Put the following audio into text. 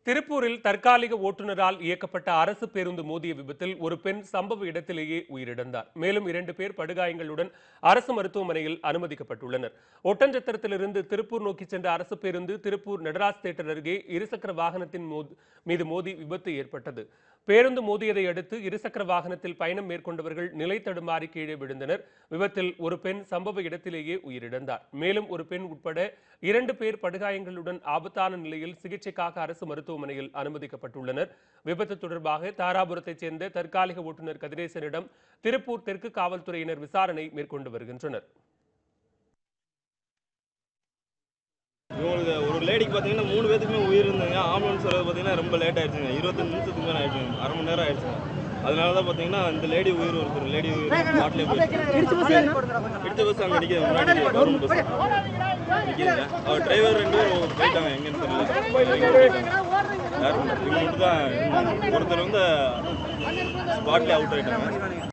திருப்பூரில் தற்காலிக ஓட்டுநரால் இயக்கப்பட்ட அரசு பேருந்து மோதிய விபத்தில் ஒரு பெண் சம்பவ இடத்திலேயே உயிரிழந்தார் மேலும் இரண்டு பேர் படுகாயங்களுடன் அரசு மருத்துவமனையில் அனுமதிக்கப்பட்டுள்ளனர் ஒட்டஞ்சத்திரத்திலிருந்து திருப்பூர் நோக்கி சென்ற அரசு பேருந்து திருப்பூர் நடராஜ் தேட்டர் அருகே இருசக்கர வாகனத்தின் மோது- மீது மோதி விபத்து ஏற்பட்டது பேருந்து மோதியதை அடுத்து இருசக்கர வாகனத்தில் பயணம் மேற்கொண்டவர்கள் நிலை தடுமாறி கீழே விழுந்தனர் விபத்தில் ஒரு பெண் சம்பவ இடத்திலேயே உயிரிழந்தார் மேலும் ஒரு பெண் உட்பட இரண்டு பேர் படுகாயங்களுடன் ஆபத்தான நிலையில் சிகிச்சைக்காக அரசு மருத்துவமனையில் அனுமதிக்கப்பட்டுள்ளனர் விபத்து தொடர்பாக தாராபுரத்தைச் சேர்ந்த தற்காலிக ஓட்டுநர் கதிரேசனிடம் திருப்பூர் தெற்கு காவல்துறையினர் விசாரணை மேற்கொண்டு வருகின்றனர் இவங்களுக்கு ஒரு லேடிக்கு பார்த்தீங்கன்னா மூணு பேத்துக்குமே உயிர் இருந்துங்க ஆம்புலன்ஸ் வரது பார்த்தீங்கன்னா ரொம்ப லேட் ஆயிடுச்சுங்க இருபத்தஞ்சு நிமிஷத்துக்கு மேலே ஆயிடுச்சுங்க அரை மணி நேரம் ஆயிடுச்சுங்க அதனால தான் பார்த்தீங்கன்னா இந்த லேடி உயிர் ஒருத்தர் லேடி உயிர் மாட்டிலே போயிடுச்சு இடிச்ச பஸ் அங்கே நிற்கிது முன்னாடி கவர்மெண்ட் பஸ் நிற்கிதுங்க அவர் டிரைவர் ரெண்டு பேரும் போயிட்டாங்க எங்கன்னு தெரியல எங்க போயிட்டாங்க யாரும் இவங்க மட்டும் தான் இருந்தாங்க. ஒருத்தர் வந்து ஸ்பாட்லேயே அவுட் ஆயிட்டாங்க